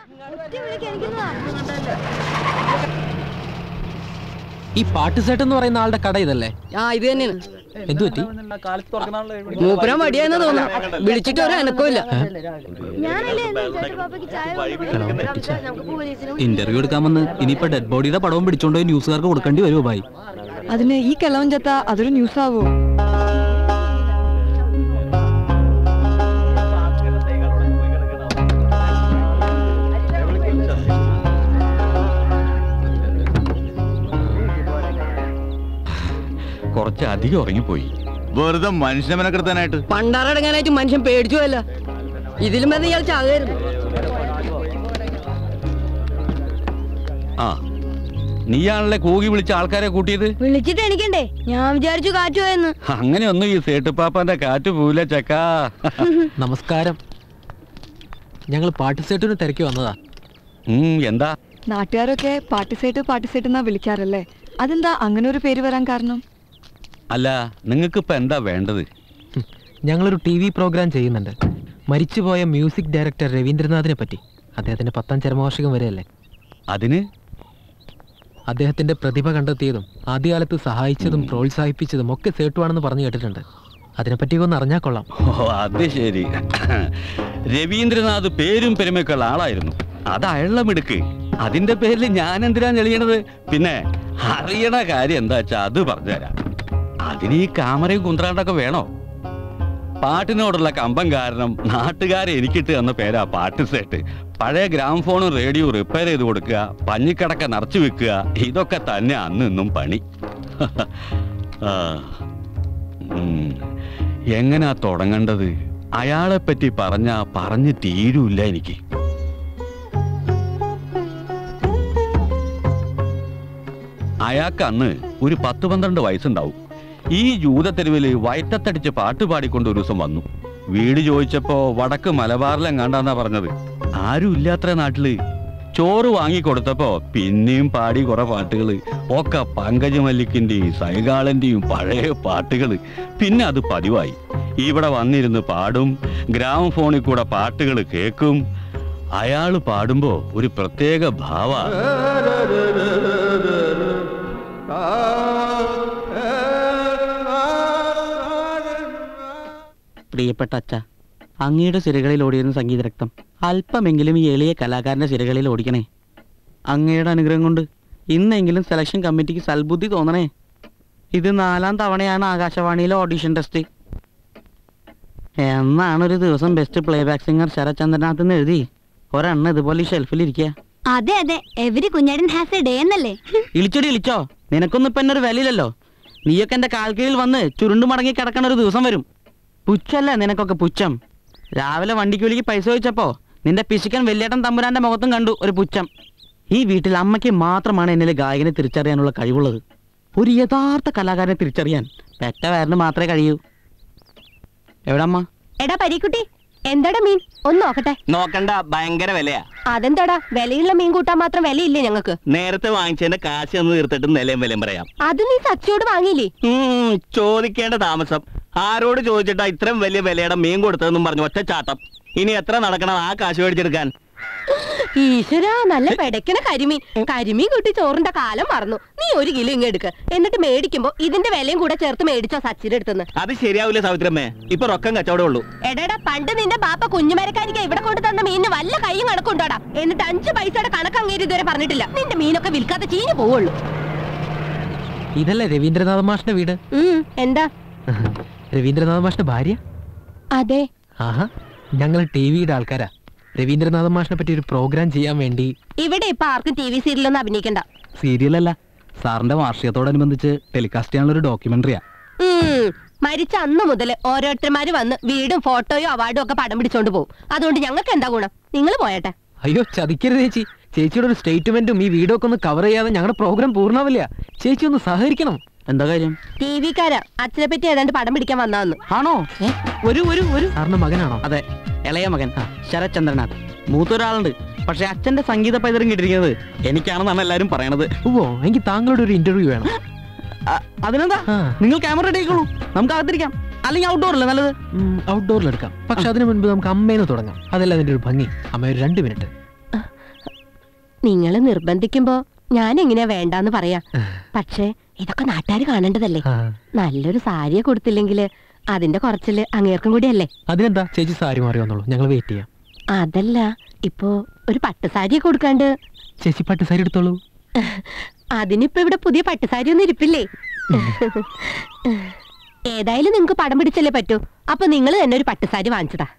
ഈ പാട്ടുസേട്ട് എന്ന് പറയുന്ന ആളുടെ കട ഇതല്ലേ ആ ഇത് തന്നെയാണ് എന്തു പറ്റി മൂപ്പരം മടിയാന്ന് തോന്നുന്നു വിളിച്ചിട്ട് ഒരു അനക്കമില്ല ഇന്റർവ്യൂ എടുക്കാമെന്ന് ഇനിയിപ്പോ ഡെഡ് ബോഡിയുടെ പടവും പിടിച്ചോണ്ട് പോയി ന്യൂസുകാർക്ക് കൊടുക്കേണ്ടി വരുമോ ഭായി അതിന് ഈ കിളവൻ ചത്ത അതൊരു ന്യൂസ് ആവോ കുറച്ച് അധികം ഉറങ്ങിപ്പോയി വെറുതെ മനുഷ്യനെ മെനക്കെടുത്താനായിട്ട് പണ്ടാറടങ്ങാനായിട്ട് മനുഷ്യൻ പേടിച്ചു അല്ല ഇതിലും മതി ഇയാൾ ചാകായിരുന്നു ആ നീയാണല്ലേ കൂകി വിളിച്ച ആൾക്കാരെ കൂട്ടിയത് വിളിച്ചിട്ട് എണിക്കണ്ടേ ഞാൻ വിചാരിച്ചു കാറ്റു പോയെന്ന് അങ്ങനെയൊന്നും ഈ സേട്ടുപ്പാപ്പന്റെ കാറ്റ് പോവില്ല ചക്കാ നമസ്കാരം ഞങ്ങൾ പാട്ടുസേട്ടിന് തിരക്കി വന്നതാ ഉം, എന്താ നാട്ടുകാരൊക്കെ പാട്ടിസേട്ട് പാട്ടിസേട്ട് എന്നാ വിളിക്കാറല്ലേ അതെന്താ അങ്ങനെ ഒരു പേര് വരാൻ കാരണം അല്ല നിങ്ങൾക്ക് ഇപ്പൊ എന്താ വേണ്ടത് ഹും, ഞങ്ങളൊരു ടി വി പ്രോഗ്രാം ചെയ്യുന്നുണ്ട് മരിച്ചുപോയ മ്യൂസിക് ഡയറക്ടർ രവീന്ദ്രനാഥിനെ പറ്റി അദ്ദേഹത്തിന്റെ പത്താം ചരമവാർഷികം വരെയല്ലേ അതിന് അദ്ദേഹത്തിന്റെ പ്രതിഭ കണ്ടെത്തിയതും ആദ്യകാലത്ത് സഹായിച്ചതും പ്രോത്സാഹിപ്പിച്ചതും ഒക്കെ സേട്ടുവാണെന്ന് പറഞ്ഞു കേട്ടിട്ടുണ്ട് അതിനെപ്പറ്റി ഒന്ന് അറിഞ്ഞാൽ കൊള്ളാം ഓ അത് ശരി രവീന്ദ്രനാഥ് പേരും പെരുമയൊക്കെയുള്ള ആളായിരുന്നു അത് അയള്ളമെടുക്ക് അതിന്റെ പേരിൽ ഞാൻ എന്തിനാ ഞെളിയണത് പിന്നെ അറിയണ കാര്യം എന്താ വെച്ചാ അത് പറഞ്ഞുതരാം അതിന് ഈ കാമറയും കുന്ത്രാണ്ടൊക്കെ വേണോ പാട്ടിനോടുള്ള കമ്പം കാരണം നാട്ടുകാരെ എനിക്കിട്ട് തന്ന പേരാ പാട്ട് സെറ്റ് പഴയ ഗ്രാംഫോണും റേഡിയോ റിപ്പയർ ചെയ്ത് കൊടുക്കുക പഞ്ഞിക്കടക്ക നിറച്ചു വെക്കുക ഇതൊക്കെ തന്നെ അന്ന് ഇന്നും പണി ആ ഉം. എങ്ങനാ തുടങ്ങേണ്ടത് അയാളെ പറ്റി പറഞ്ഞ പറഞ്ഞു തീരൂല്ല എനിക്ക് അയാൾക്ക് അന്ന് ഒരു പത്ത് പന്ത്രണ്ട് വയസ്സുണ്ടാവും ഈ ജൂതത്തെരുവില് വയറ്റത്തടിച്ച് പാട്ട് പാടിക്കൊണ്ട് ഒരു ദിവസം വന്നു വീട് ചോദിച്ചപ്പോ വടക്ക് മലബാറിലെങ്ങാണ്ടാന്നാ പറഞ്ഞത് ആരും ഇല്ലാത്ര നാട്ടില് ചോറ് വാങ്ങിക്കൊടുത്തപ്പോ പിന്നെയും പാടി കുറെ പാട്ടുകള് ഒക്കെ പങ്കജ മല്ലിക്കിന്റെയും സൈകാളന്റെയും പഴയ പാട്ടുകള് പിന്നെ അത് പതിവായി ഇവിടെ വന്നിരുന്ന് പാടും ഗ്രാമഫോണിൽ കൂടെ പാട്ടുകൾ കേൾക്കും അയാള് പാടുമ്പോ ഒരു പ്രത്യേക ഭാവ പ്രിയപ്പെട്ട അച്ഛ അങ്ങയുടെ സിരകളിൽ ഓടിയിരുന്ന സംഗീതരക്തം അല്പമെങ്കിലും ഈ എളിയ കലാകാരന്റെ സിരകളിൽ ഓടിക്കണേ അങ്ങയുടെ അനുഗ്രഹം കൊണ്ട് ഇന്നെങ്കിലും സെലക്ഷൻ കമ്മിറ്റിക്ക് സൽബുദ്ധി തോന്നണേ ഇത് നാലാം തവണയാണ് ആകാശവാണിയിലെ ഓഡിഷൻ ടെസ്റ്റ് എന്നാണ് ഒരു ദിവസം ബെസ്റ്റ് പ്ലേബാക്ക് സിംഗർ ശരചന്ദ്രനാഥ് എന്ന് എഴുതി ഒരെണ്ണം ഇതുപോലെ ഈ ഷെൽഫിൽ ഇരിക്കുക അതെ അതെ എവരി കുഞ്ഞാടൻ ഹാസ് എ ഡേ എന്നല്ലേ ഇളിച്ചോടി ഇളിച്ചോ നിനക്കൊന്നും ഇപ്പൊ എന്നെ ഒരു വിലയില്ലല്ലോ നീയൊക്കെ എന്റെ കാൽക്കീഴിൽ വന്ന് ചുരുണ്ടു മടങ്ങി കിടക്കണ ഒരു ദിവസം വരും പുച്ഛല്ലേ നിനക്കൊക്കെ പുച്ഛം രാവിലെ വണ്ടിക്ക് വിളിക്ക് പൈസ ചോദിച്ചപ്പോ നിന്റെ പിശുക്കൻ വെല്ലേട്ടൻ തമ്പുരാന്റെ മുഖത്തും കണ്ടു ഒരു പുച്ഛം ഈ വീട്ടിൽ അമ്മയ്ക്ക് മാത്രമാണ് എന്നിലെ ഗായകനെ തിരിച്ചറിയാനുള്ള കഴിവുള്ളത് ഒരു യഥാർത്ഥ കലാകാരനെ തിരിച്ചറിയാൻ പെറ്റ വയറിന് മാത്രമേ കഴിയൂ എവിടെ അമ്മ എടാ പരീക്കുട്ടി എന്താടാ മീൻ ഒന്ന് നോക്കട്ടെ നോക്കണ്ട ഭയങ്കര വിലയാ അതെന്താടാ വിലയുള്ള മീൻ കൂട്ടാൻ മാത്രം വിലയില്ലേ ഞങ്ങൾക്ക് നേരത്തെ വാങ്ങിച്ചതിന്റെ കാശ് ഒന്ന് തീർത്തിട്ട് നിലയും വിലയും പറയാം അത് നീ സച്ചിയോട് വാങ്ങിയില്ലേ ഉം, ചോദിക്കേണ്ട താമസം ആരോട് ചോദിച്ചിട്ടാ ഇത്രയും വലിയ വിലയുടെ മീൻ കൊടുത്തതെന്നും പറഞ്ഞു ഒറ്റ ചാട്ടം ഇനി എത്ര നടക്കണം ആ കാശ് മേടിച്ചെടുക്കാൻ ഈശ്വരാ നല്ല പെടക്കണ കരിമീൻ കരിമീൻ കൂട്ടി ചോറിന്റെ കാലം മറന്നു നീ ഒരു കിലോ ഇങ്ങ് എടുക്ക എന്നിട്ട് മേടിക്കുമ്പോ ഇതിന്റെ വിലയും കൂടെ ചേർത്ത് മേടിച്ചോ സച്ചിന്റെ അടുത്തുനിന്ന് അത് ശരിയാവില്ല സാവിത്രമ്മേ ഇപ്പൊ റൊക്കം കച്ചവടം ഉള്ളൂ എടാടാ പണ്ട് നിന്റെ ബാപ്പ കുഞ്ഞുമരക്കാരിക്ക് ഇവിടെ കൊണ്ട് തന്ന മീനിന് വല്ല കൈയും കണക്കുണ്ടോടാ എന്നിട്ട് അഞ്ച് പൈസയുടെ കണക്ക് അങ്ങേര് ഇതുവരെ പറഞ്ഞിട്ടില്ല നിന്റെ മീനൊക്കെ വിൽക്കാതെ ചീഞ്ഞു പോവുള്ളൂ ഇതല്ലേ രവീന്ദ്രനാഥ മാഷിന്റെ വീട് ഉം, എന്താ രവീന്ദ്രനാഥ മാഷിന്റെ ഭാര്യ അതെ ആഹാ ഞങ്ങൾ ടി വിയുടെ ആൾക്കാരാ രവീന്ദ്രനാഥ മാഷിനെ പറ്റി ഒരു പ്രോഗ്രാം ചെയ്യാൻ വേണ്ടി ഇവിടെ ഇപ്പൊ ആർക്കും ടി വി സീരിയലൊന്നും അഭിനയിക്കണ്ട സീരിയലല്ല സാറിന്റെ വാർഷികത്തോടനുബന്ധിച്ച് ടെലികാസ്റ്റ് ചെയ്യാനുള്ള ഒരു ഡോക്യുമെന്ററിയാ ഉം, മരിച്ച അന്ന് മുതൽ ഓരോരുത്തർമാര് വന്ന് വീടും ഫോട്ടോയും അവാർഡും ഒക്കെ പടം പിടിച്ചോണ്ട് പോകും അതുകൊണ്ട് ഞങ്ങൾക്ക് എന്താ ഗുണം നിങ്ങൾ പോയട്ടെ അയ്യോ ചതിക്കരുത് ചേച്ചി ചേച്ചിയുടെ ഒരു സ്റ്റേറ്റ്മെന്റും ഈ വീഡിയോ ഒക്കെ ഒന്ന് കവർ ചെയ്യാതെ ഞങ്ങളുടെ പ്രോഗ്രാം പൂർണ്ണാവില്ല ചേച്ചി ഒന്ന് സഹകരിക്കണം എന്താ കാര്യം ടി വിക്കാരാ അച്ഛനെ പറ്റി ഏതാണ്ട് പടം പിടിക്കാൻ വന്നാന്ന് ആണോ ഒരു ഒരു ഒരു സാറിന്റെ മകനാണോ അതെ ഇളയ മകൻ ശരത്ചന്ദ്രനാഥ് മൂത്തൊരാളുണ്ട് പക്ഷെ അച്ഛന്റെ സംഗീത പൈതൃകം കിട്ടിയിരിക്കുന്നത് എനിക്കാണെന്നാണ് എല്ലാരും പറയണത് ഓ എനിക്ക് താങ്കളുടെ ഒരു ഇന്റർവ്യൂ വേണം അ- അതിനെന്താ ആ. നിങ്ങൾ ക്യാമറ റെഡി ആയിക്കോളൂ നമുക്ക് അകത്തിരിക്കാം അല്ലെങ്കിൽ ഔട്ട്ഡോറല്ലേ നല്ലത് ഔട്ട്ഡോറിൽ എടുക്കാം പക്ഷെ അതിനു മുൻപ് നമുക്ക് അമ്മേന്ന് തുടങ്ങാം അതല്ല അതിന്റെ ഒരു ഭംഗി അമ്മ ഒരു രണ്ട് മിനിറ്റ് നിങ്ങൾ നിർബന്ധിക്കുമ്പോ ഞാൻ എങ്ങനെയാ വേണ്ടാന്ന് പറയാ പക്ഷേ ഇതൊക്കെ നാട്ടുകാർ കാണേണ്ടതല്ലേ ആ, നല്ലൊരു സാരിയെ കൊടുത്തില്ലെങ്കിൽ അതിന്റെ കുറച്ചില് അങ്ങേർക്കും കൂടിയല്ലേ അതിനെന്താ ചേച്ചി സാരി മാറി വന്നോളൂ ഞങ്ങൾ വെയിറ്റ് ചെയ്യാം അതല്ല ഇപ്പോ ഒരു പട്ടുസാരി കൊടുക്കാണ്ട് ചേച്ചി പട്ട് സാരി എടുത്തോളൂ അതിനിപ്പോ ഇവിടെ പുതിയ പട്ടുസാരി ഒന്നും ഇരിപ്പില്ലേ ഏതായാലും നിങ്ങക്ക് പടം പിടിച്ചല്ലേ പറ്റൂ അപ്പൊ നിങ്ങൾ തന്നെ ഒരു പട്ടുസാരി വാങ്ങിച്ചതാ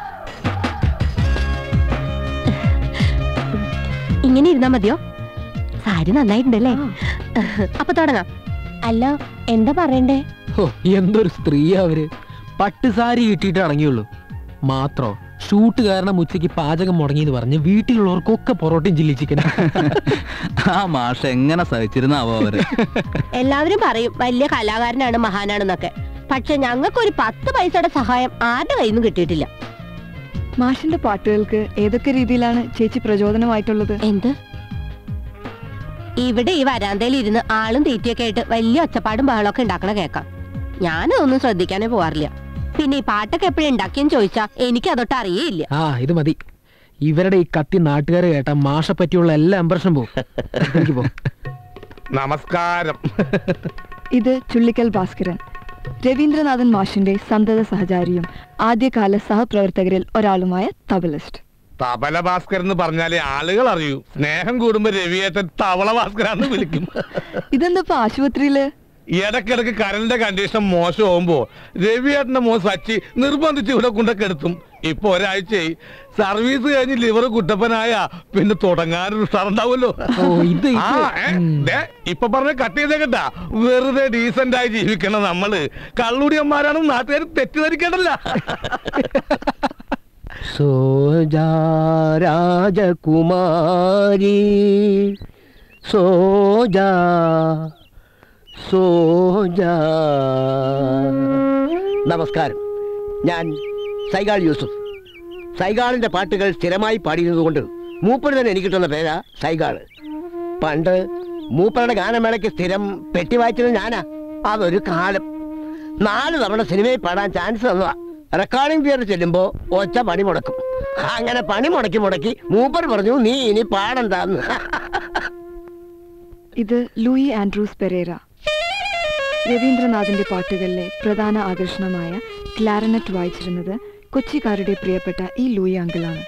ഇങ്ങനെ ഇരുന്നാ മതിയോ സാരി നന്നായിട്ടുണ്ടല്ലേ അപ്പൊ തുടങ്ങാം അല്ല എന്താ പറയണ്ടേ ഓ എന്തൊരു സ്ത്രീയാ അവര് പട്ട് സാരി കിട്ടിയിട്ട് ഇറങ്ങിയുള്ളൂ മാത്രോ ഷൂട്ട് കാരണം ഉച്ചയ്ക്ക് പാചകം മുടങ്ങിയെന്ന് പറഞ്ഞ് വീട്ടിലുള്ളവർക്കൊക്കെ പൊറോട്ടയും ചില്ലി ചിക്കൻ ആ മാഷ എങ്ങനെ സഹിച്ചിരുന്നാവോ അവര് എല്ലാവരും പറയും വലിയ കലാകാരനാണ് മഹാനാണെന്നൊക്കെ പക്ഷെ ഞങ്ങൾക്ക് ഒരു പത്ത് പൈസയുടെ സഹായം ആരുടെ കയ്യിൽ നിന്നും കിട്ടിയിട്ടില്ല മാഷിന്റെ പാട്ടുകൾക്ക് ഏതൊക്കെ രീതിയിലാണ് ചേച്ചി പ്രചോദനമായിട്ടുള്ളത് എന്ത് ഇവിടെ ഈ വരാന്തയിൽ ഇരുന്ന് ആളും തീറ്റയൊക്കെ ആയിട്ട് വലിയ ഒച്ചപ്പാടും ബഹളമൊക്കെ ഉണ്ടാക്കണ കേക്കാം ഞാനതൊന്നും ശ്രദ്ധിക്കാനേ പോവാറില്ല പിന്നെ ഈ പാട്ടൊക്കെ എപ്പോഴും ഉണ്ടാക്കിയെന്ന് ചോദിച്ചാ എനിക്ക് അതൊട്ട് അറിയേയില്ല ആ ഇത് മതി ഇവരുടെ ഈ കത്തി നാട്ടുകാർ കേട്ട മാഷ പറ്റിയുള്ള എല്ലാ ഇമ്പ്രഷനും പോകും എനിക്ക് പോ നമസ്കാരം ഇത് ചുള്ളിക്കൽ ഭാസ്കരൻ രവീന്ദ്രനാഥൻ മാഷിന്റെ സന്തത സഹചാരിയും ആദ്യകാല സഹപ്രവർത്തകരിൽ ഒരാളുമായ തബലിസ്റ്റ് തബല ഭാസ്കർ എന്ന് പറഞ്ഞാലേ ആളുകൾ അറിയൂ സ്നേഹം കൂടുമ്പോ രവിയേറ്റൻ തവള ഭാസ്കരാന്ന് വിളിക്കും ഇതെന്താ ആശുപത്രിയില് ഇടക്കിടക്ക് കരലിന്റെ കണ്ടീഷൻ മോശമാകുമ്പോ രവിയേട്ടന്റെ മോൻ സച്ചി നിർബന്ധിച്ച് ഇവിടെ കൊണ്ടൊക്കെ എടുത്തും ഇപ്പൊ ഒരാഴ്ചയായി സർവീസ് കഴിഞ്ഞ് ലിവർ കുട്ടപ്പനായ പിന്നെ തുടങ്ങാനൊരു ഉഷാറുണ്ടാവുമല്ലോ ഓ ഇത് ആ, ഇത് ഏ, ഉം. ദേ, ഇപ്പൊ പറഞ്ഞ കട്ട് ചെയ്തേക്കട്ടാ വെറുതെ ഡീസന്റ് ആയി ജീവിക്കണം നമ്മള് കള്ളുടിയന്മാരാണെന്ന് നാട്ടുകാർ തെറ്റിദ്ധരിക്കണ്ടല്ല സോജാ രാജകുമാരി സോജാ സോജാ നമസ്കാരം ഞാൻ സൈഗാൾ യൂസുഫ് സൈഗാളിന്റെ പാട്ടുകൾ സ്ഥിരമായി പാടിയിരുന്നതുകൊണ്ട് മൂപ്പര് തന്നെ എനിക്ക് കിട്ടുന്ന പേരാ സൈഗാള് പണ്ട് മൂപ്പരുടെ ഗാനമേളയ്ക്ക് സ്ഥിരം പെട്ടി വായിച്ചത് ഞാനാ അതൊരു കാലം നാല് തവണ സിനിമയിൽ പാടാൻ ചാൻസ് തന്നതാ റെക്കോർഡിംഗ് തിയേറ്റർ ചെല്ലുമ്പോ ഒച്ച പണി മുടക്കും അങ്ങനെ പണി മുടക്കി മുടക്കി മൂപ്പർ പറഞ്ഞു നീ ഇനി പാടണ്ടാന്ന് ഇത് ലൂയി ആൻഡ്രൂസ് പെരേര രവീന്ദ്രനാഥിന്റെ പാട്ടുകളിലെ പ്രധാന ആകർഷണമായ ക്ലാരനറ്റ് വായിച്ചിരുന്നത് കൊച്ചിക്കാരുടെ പ്രിയപ്പെട്ട ഈ ലൂയി അങ്കിളാണ്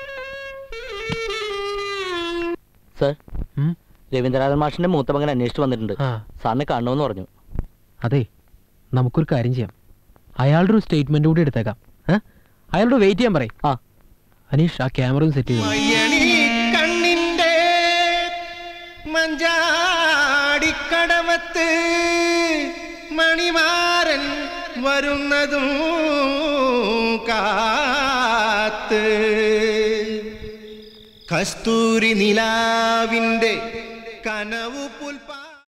സർ ഉം? രവീന്ദ്രനാഥൻ മാഷിന്റെ മൂത്ത മകൻ അന്വേഷിച്ചു വന്നിട്ടുണ്ട് ആ സാറിനെ കാണണമെന്ന് പറഞ്ഞു അതെ നമുക്കൊരു കാര്യം ചെയ്യാം അയാളുടെ ഒരു സ്റ്റേറ്റ്മെന്റ് കൂടി എടുത്തേക്കാം ഏ? അയാളോട് വെയിറ്റ് ചെയ്യാൻ പറയും ആ. അനീഷ് ആ ക്യാമറയും സെറ്റ് ചെയ്തു കണ്ണിന്റെ മഞ്ചാടിക്കടവത്ത് മണിമാരൻ വരുന്നതും കാത്ത് കസ്തൂരി നിലാവിന്റെ കനവു പുൽപ്പ